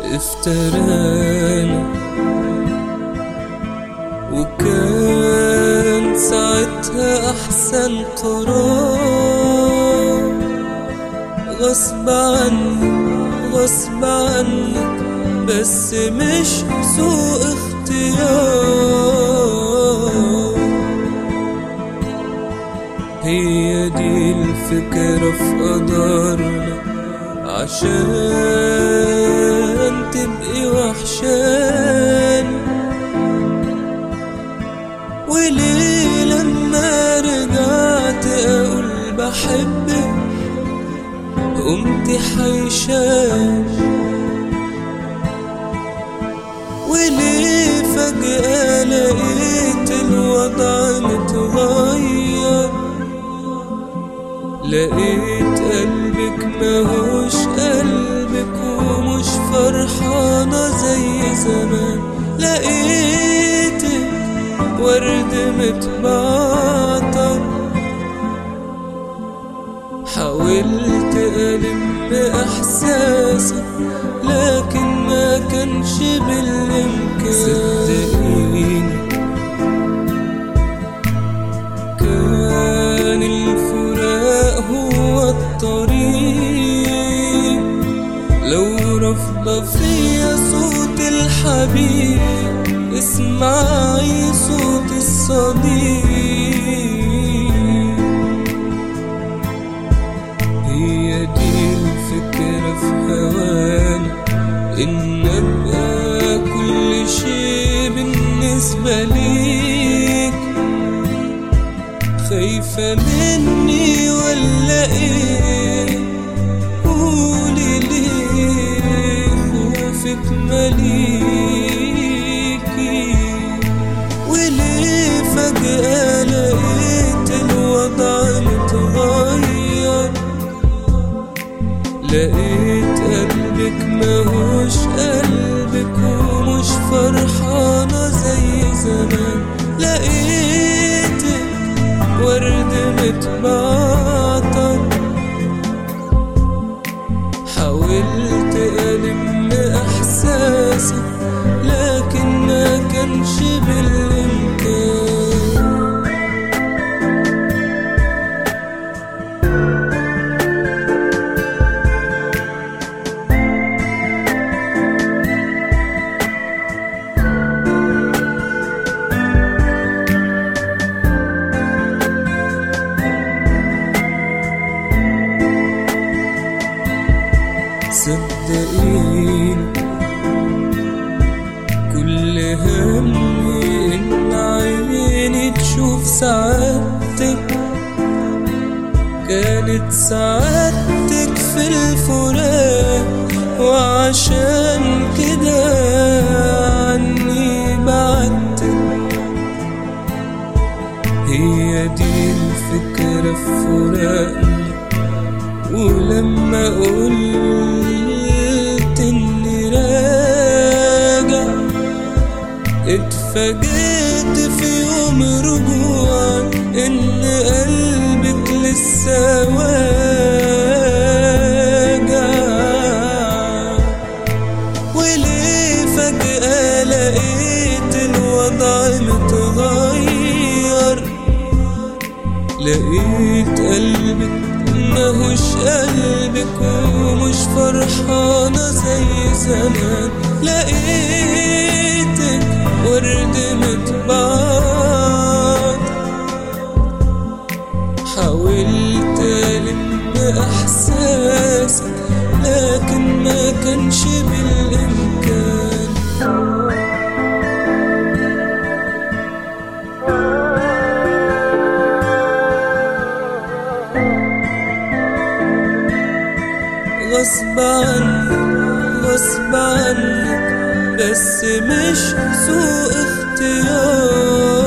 افترانا وكان ساعتها أحسن قرار غصب عنك غصب عنك بس مش سوء اختيار هي دي الفكرة في قدرنا عشان تبقي وحشان وليه لما رجعت اقول بحبك قمت حيشان وليه فجأة لقيت الوضع متغير لقيت قلبك ماهوش قلبك ومش فرحانة زي زمان لقيتك ورد متبعتر حاولت ألم إحساسك لكن ما كانش بالإمكان صدقيني كان الفراق هو الطريق لو رفض فيا صوت الحبيب اسمعي صوت الصديق هي دي الفكرة في هوانا إن أبقى كل شيء بالنسبة ليك خايفة مني ولا إيه قولي ليه خوفك مليكي وليه فجأة لقيت الوضع متغير لقيت قلبك ماهوش قلبك ومش فرحانة زي زمان لقيتك ورد متبعتر حاولت ألم إحساسك لكن ما كانش بالإمكان صدقيني كل همي ان عيني تشوف سعادتك كانت سعادتك في الفراق وعشان كده عني بعدتك هي دي الفكرة في فراقنا ولما قلت اني راجع اتفاجئت في يوم رجوع ان قلبك لسه واجع وليه فجأة لقيت الوضع متغير لقيت قلبك ماهوش قلبك ومش فرحانة زي زمان لقيتك ورد متبعت حاولت ألم إحساسك لكن ما كانش بالإمكان غصب عنك غصب عنك بس مش سوء اختيار